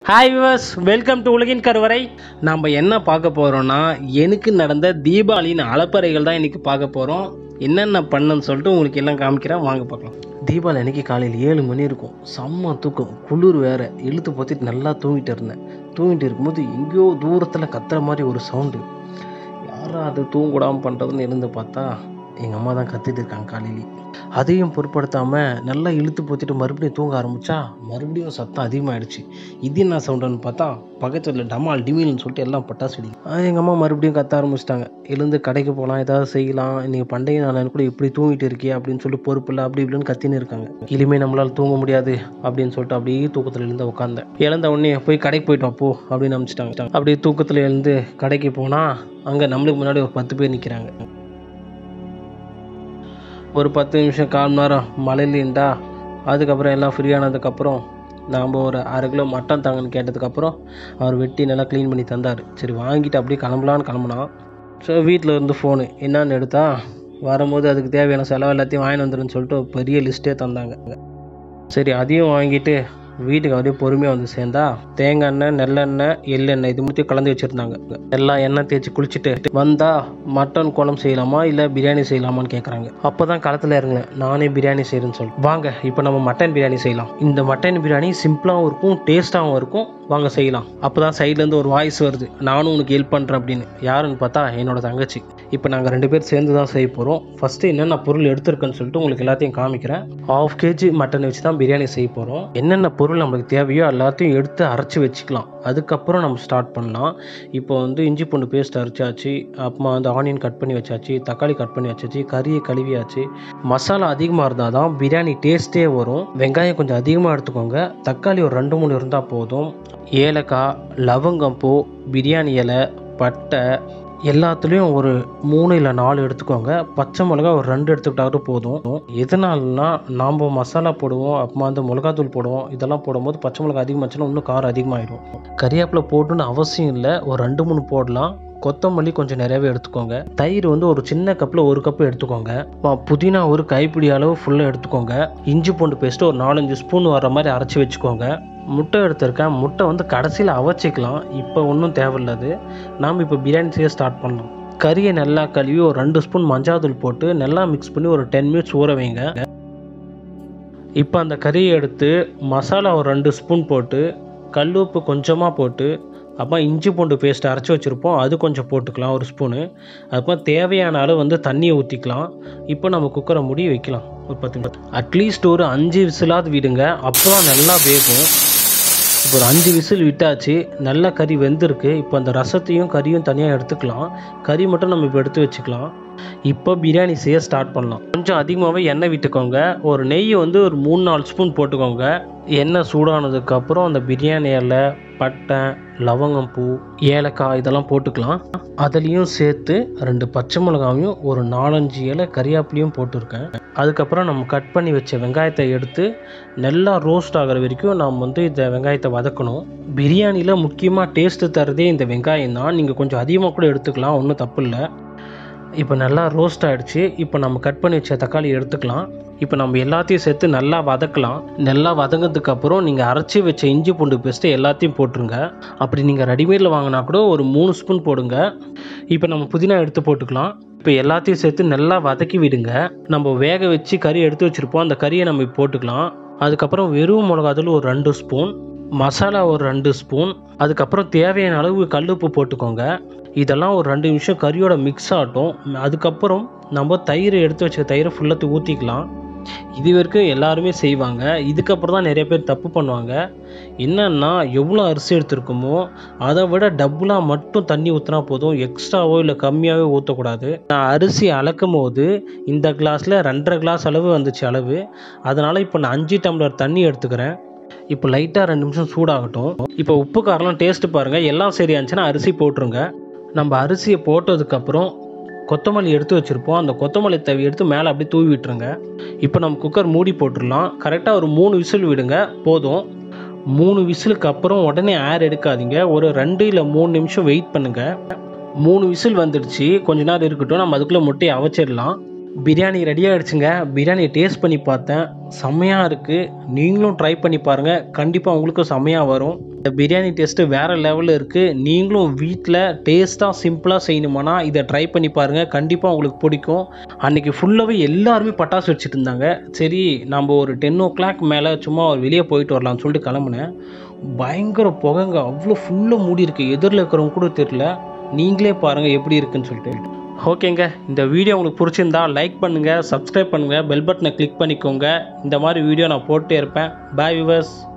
hi viewers welcome to உலகின் கருவறை நாம் என்ன பார்க்க போகிறோம்னா எனக்கு நடந்த தீபாவளியின் அலப்பறைகள் தான் இன்னைக்கு பார்க்க போகிறோம் என்னென்ன பண்ணேன்னு சொல்லிட்டு உங்களுக்கு எல்லாம் காமிக்கிறேன் வாங்க பார்க்கலாம் தீபாவளி அன்னைக்கு காலையில் ஏழு மணி இருக்கும் செம்ம தூக்கம் குளிர் வேற இழுத்து பொத்திட்டு நல்லா தூங்கிட்டு இருந்தேன் தூங்கிட்டு இருக்கும்போது எங்கேயோ தூரத்தில் கத்துற மாதிரி ஒரு சவுண்டு யாரா அது தூங்கூடாமல் பண்ணுறதுன்னு இருந்து பார்த்தா எங்கள் அம்மா தான் கத்திட்டு இருக்காங்க காலையிலே அதையும் பொருட்படுத்தாமல் நல்லா இழுத்து போத்திட்டு மறுபடியும் தூங்க ஆரம்பித்தா மறுபடியும் சத்தம் அதிகமாகிடுச்சு இது என்ன சவுண்டுன்னு பார்த்தா பக்கத்தில் டமால் டிமில்னு சொல்லிட்டு எல்லாம் பட்டாசு வெடி எங்கள் அம்மா மறுபடியும் கத்த ஆரம்பிச்சிட்டாங்க எழுந்து கடைக்கு போகலாம் ஏதாவது செய்யலாம் இன்றைக்கி பண்டிகை நாள் கூட இப்படி தூங்கிட்டு இருக்கியே அப்படின்னு சொல்லிட்டு பொறுப்பு இல்லை அப்படி இப்படின்னு கத்தின்னு இருக்காங்க இனிமேல் நம்மளால் தூங்க முடியாது அப்படின்னு சொல்லிட்டு அப்படியே தூக்கத்தில் எழுந்து உட்காந்தேன் எழுந்த உடனே போய் கடைக்கு போயிட்டு வா போ அப்படின்னு அனுப்பிச்சிட்டாங்க அப்படியே தூக்கத்தில் எழுந்து கடைக்கு போனால் அங்கே நம்மளுக்கு முன்னாடி ஒரு பத்து பேர் நிற்கிறாங்க ஒரு பத்து நிமிஷம் கால் மணி நேரம் மழையிலேண்டா அதுக்கப்புறம் எல்லாம் ஃப்ரீ ஆனதுக்கப்புறம் நாம் ஒரு அரை கிலோ மட்டன் தாங்கன்னு கேட்டதுக்கப்புறம் அவர் வெட்டி நல்லா க்ளீன் பண்ணி தந்தார் சரி வாங்கிட்டு அப்படியே கிளம்பலான்னு கிளம்புனான் ஸோ வீட்டில் இருந்து ஃபோனு என்னன்னு எடுத்தா வரும்போது அதுக்கு தேவையான செலவு எல்லாத்தையும் வாங்கிட்டு வந்துருன்னு சொல்லிட்டு ஒரு பெரிய லிஸ்ட்டே தந்தாங்க சரி அதையும் வாங்கிட்டு வீட்டுக்கு அப்படியே பொறுமையாக வந்து சேர்ந்தா தேங்காய் எண்ணெய் நெல்லெண்ணெய் எள்ளெண்ணெய் இது மட்டும் கலந்து வச்சுருந்தாங்க எல்லாம் எண்ணெய் தேய்ச்சி குளிச்சுட்டு வந்தா மட்டன் குழம்பு செய்யலாமா இல்லை பிரியாணி செய்யலாமான்னு கேட்குறாங்க அப்போ தான் களத்தில் இறங்கினேன் நானே பிரியாணி செய்கிறேன்னு சொல்லிட்டு வாங்க இப்போ நம்ம மட்டன் பிரியாணி செய்யலாம் இந்த மட்டன் பிரியாணி சிம்பிளாகவும் இருக்கும் டேஸ்ட்டாகவும் இருக்கும் வாங்க செய்யலாம் அப்போ தான் சைட்லேருந்து ஒரு வாய்ஸ் வருது நானும் உனக்கு ஹெல்ப் பண்ணுறேன் அப்படின்னு யாருன்னு பார்த்தா என்னோட தங்கச்சி இப்போ நாங்கள் ரெண்டு பேர் சேர்ந்து தான் செய்ய போகிறோம் ஃபஸ்ட்டு என்னென்ன பொருள் எடுத்திருக்கேன்னு சொல்லிட்டு உங்களுக்கு எல்லாத்தையும் காமிக்கிறேன் ஆஃப் கேஜி மட்டன் வச்சு தான் பிரியாணி செய்ய போகிறோம் என்னென்ன பொருள் நம்மளுக்கு தேவையோ எல்லாத்தையும் எடுத்து அரைச்சி வச்சுக்கலாம் அதுக்கப்புறம் நம்ம ஸ்டார்ட் பண்ணலாம் இப்போ வந்து இஞ்சி பூண்டு பேஸ்ட் அரைச்சாச்சு அப்புறமா வந்து ஆனியன் கட் பண்ணி வச்சாச்சு தக்காளி கட் பண்ணி வச்சாச்சு கறியை கழுவியாச்சு மசாலா அதிகமாக இருந்தால் தான் பிரியாணி டேஸ்ட்டே வரும் வெங்காயம் கொஞ்சம் அதிகமாக எடுத்துக்கோங்க தக்காளி ஒரு ரெண்டு மூணு இருந்தால் போதும் ஏலக்காய் லவங்கம் பூ பிரியாணி இலை பட்டை எல்லாத்துலேயும் ஒரு மூணு இல்லை நாலு எடுத்துக்கோங்க பச்சை மிளகா ஒரு ரெண்டு எடுத்துக்கிட்டாவது போதும் எதனாலனா நாம் மசாலா போடுவோம் அப்புறமா வந்து மிளகாத்தூள் போடுவோம் இதெல்லாம் போடும்போது பச்சை மிளகா அதிகமாச்சுன்னா இன்னும் காரம் அதிகமாகிடும் கறிவேப்பிலை போடணும்னு அவசியம் இல்லை ஒரு ரெண்டு மூணு போடலாம் கொத்தமல்லி கொஞ்சம் நிறையவே எடுத்துக்கோங்க தயிர் வந்து ஒரு சின்ன கப்பில் ஒரு கப்பு எடுத்துக்கோங்க அப்புறம் புதினா ஒரு கைப்பிடி அளவு ஃபுல்லாக எடுத்துக்கோங்க இஞ்சி பூண்டு பேஸ்ட்டு ஒரு நாலஞ்சு ஸ்பூன் வர மாதிரி அரைச்சி வச்சுக்கோங்க முட்டை எடுத்திருக்கேன் முட்டை வந்து கடைசியில் அவச்சிக்கலாம் இப்போ ஒன்றும் தேவையில்லாது நாம் இப்போ பிரியாணி செய்ய ஸ்டார்ட் பண்ணலாம் கறியை நல்லா கழுவி ஒரு ரெண்டு ஸ்பூன் மஞ்சாத்தூள் போட்டு நல்லா மிக்ஸ் பண்ணி ஒரு டென் மினிட்ஸ் ஊற வைங்க இப்போ அந்த கறியை எடுத்து மசாலா ஒரு ரெண்டு ஸ்பூன் போட்டு கல் உப்பு கொஞ்சமாக போட்டு அப்புறம் இஞ்சி பூண்டு பேஸ்ட் அரைச்சி வச்சுருப்போம் அது கொஞ்சம் போட்டுக்கலாம் ஒரு ஸ்பூனு அதுக்கப்புறம் தேவையான அளவு வந்து தண்ணியை ஊற்றிக்கலாம் இப்போ நம்ம குக்கரை மூடி வைக்கலாம் ஒரு பத்து நிமிஷம் அட்லீஸ்ட் ஒரு அஞ்சு விசிலாவது விடுங்க அப்போ தான் நல்லா வேகும் இப்போ ஒரு அஞ்சு விசில் விட்டாச்சு நல்லா கறி வெந்திருக்கு இப்போ அந்த ரசத்தையும் கறியும் தனியாக எடுத்துக்கலாம் கறி மட்டும் நம்ம இப்போ எடுத்து வச்சுக்கலாம் இப்போ பிரியாணி செய்ய ஸ்டார்ட் பண்ணலாம் கொஞ்சம் அதிகமாகவே எண்ணெய் விட்டுக்கோங்க ஒரு நெய் வந்து ஒரு மூணு நாலு ஸ்பூன் போட்டுக்கோங்க எண்ணெய் சூடானதுக்கப்புறம் அந்த பிரியாணி இலை பட்டை லவங்கம் பூ ஏலக்காய் இதெல்லாம் போட்டுக்கலாம் அதுலேயும் சேர்த்து ரெண்டு பச்சை மிளகாவையும் ஒரு நாலஞ்சு இலை கறியாப்பிலையும் போட்டிருக்கேன் அதுக்கப்புறம் நம்ம கட் பண்ணி வச்ச வெங்காயத்தை எடுத்து நல்லா ரோஸ்ட் ஆகிற வரைக்கும் நாம் வந்து இந்த வெங்காயத்தை வதக்கணும் பிரியாணியில் முக்கியமாக டேஸ்ட்டு தரதே இந்த வெங்காயம் தான் நீங்கள் கொஞ்சம் அதிகமாக கூட எடுத்துக்கலாம் ஒன்றும் தப்பு இல்லை இப்போ நல்லா ரோஸ்ட் ஆகிடுச்சு இப்போ நம்ம கட் பண்ணி வச்ச தக்காளி எடுத்துக்கலாம் இப்போ நம்ம எல்லாத்தையும் சேர்த்து நல்லா வதக்கலாம் நல்லா வதங்கினதுக்கு அப்புறம் நீங்கள் அரைச்சி வச்ச இஞ்சி பூண்டு பேஸ்ட்டு எல்லாத்தையும் போட்டுருங்க அப்படி நீங்கள் ரெடிமேடில் வாங்கினா கூட ஒரு மூணு ஸ்பூன் போடுங்க இப்போ நம்ம புதினா எடுத்து போட்டுக்கலாம் இப்போ எல்லாத்தையும் சேர்த்து நல்லா வதக்கி விடுங்க நம்ம வேக வச்சு கறி எடுத்து வச்சுருப்போம் அந்த கறியை நம்ம இப்போ போட்டுக்கலாம் அதுக்கப்புறம் வெறும் மிளகாத்தூள் ஒரு ரெண்டு ஸ்பூன் மசாலா ஒரு ரெண்டு ஸ்பூன் அதுக்கப்புறம் தேவையான அளவு கல்லுப்பு போட்டுக்கோங்க இதெல்லாம் ஒரு ரெண்டு நிமிஷம் கறியோட மிக்ஸ் ஆகட்டும் அதுக்கப்புறம் நம்ம தயிர் எடுத்து வச்ச தயிரை ஃபுல்லாக ஊற்றிக்கலாம் இது வரைக்கும் எல்லாருமே செய்வாங்க இதுக்கப்புறம் தான் நிறைய பேர் தப்பு பண்ணுவாங்க என்னன்னா எவ்வளோ அரிசி எடுத்திருக்கோமோ அதை விட டபுளாக மட்டும் தண்ணி ஊற்றினா போதும் எக்ஸ்ட்ராவோ இல்லை கம்மியாகவோ ஊற்றக்கூடாது நான் அரிசி அளக்கும் போது இந்த கிளாஸில் ரெண்டரை கிளாஸ் அளவு வந்துச்சு அளவு அதனால் இப்போ நான் அஞ்சு டம்ளர் தண்ணி எடுத்துக்கிறேன் இப்போ லைட்டாக ரெண்டு நிமிஷம் சூடாகட்டும் இப்போ உப்பு காரெலாம் டேஸ்ட்டு பாருங்கள் எல்லாம் சரியா இருந்துச்சுன்னா அரிசி போட்டுருங்க நம்ம அரிசியை போட்டதுக்கப்புறம் கொத்தமல்லி எடுத்து வச்சுருப்போம் அந்த கொத்தமல்லி தவி எடுத்து மேலே அப்படியே தூவி விட்டுருங்க இப்போ நம்ம குக்கர் மூடி போட்டுடலாம் கரெக்டாக ஒரு மூணு விசில் விடுங்க போதும் மூணு விசிலுக்கு அப்புறம் உடனே ஏர் எடுக்காதீங்க ஒரு ரெண்டு இல்லை மூணு நிமிஷம் வெயிட் பண்ணுங்கள் மூணு விசில் வந்துடுச்சு கொஞ்ச நேரம் இருக்கட்டும் நம்ம அதுக்குள்ளே முட்டையை அவச்சிடலாம் பிரியாணி ரெடி ஆகிடுச்சுங்க பிரியாணி டேஸ்ட் பண்ணி பார்த்தேன் செம்மையாக இருக்குது நீங்களும் ட்ரை பண்ணி பாருங்கள் கண்டிப்பாக உங்களுக்கும் செம்மையாக வரும் இந்த பிரியாணி டேஸ்ட்டு வேறு லெவலில் இருக்குது நீங்களும் வீட்டில் டேஸ்ட்டாக சிம்பிளாக செய்யணுமானா இதை ட்ரை பண்ணி பாருங்கள் கண்டிப்பாக உங்களுக்கு பிடிக்கும் அன்றைக்கி ஃபுல்லாகவே எல்லாருமே பட்டாசு வச்சுட்டு இருந்தாங்க சரி நம்ம ஒரு டென் ஓ கிளாக் மேலே சும்மா ஒரு வெளியே போயிட்டு வரலாம்னு சொல்லிட்டு கிளம்புனேன் பயங்கர புகைங்க அவ்வளோ ஃபுல்லாக மூடி இருக்கு எதிரில் இருக்கிறவங்க கூட தெரில நீங்களே பாருங்கள் எப்படி இருக்குன்னு சொல்லிட்டு ஓகேங்க இந்த வீடியோ உங்களுக்கு பிடிச்சிருந்தா லைக் பண்ணுங்கள் சப்ஸ்கிரைப் பண்ணுங்கள் பெல் பட்டனை கிளிக் பண்ணிக்கோங்க இந்த மாதிரி வீடியோ நான் போட்டே இருப்பேன் பாய் விவர்ஸ்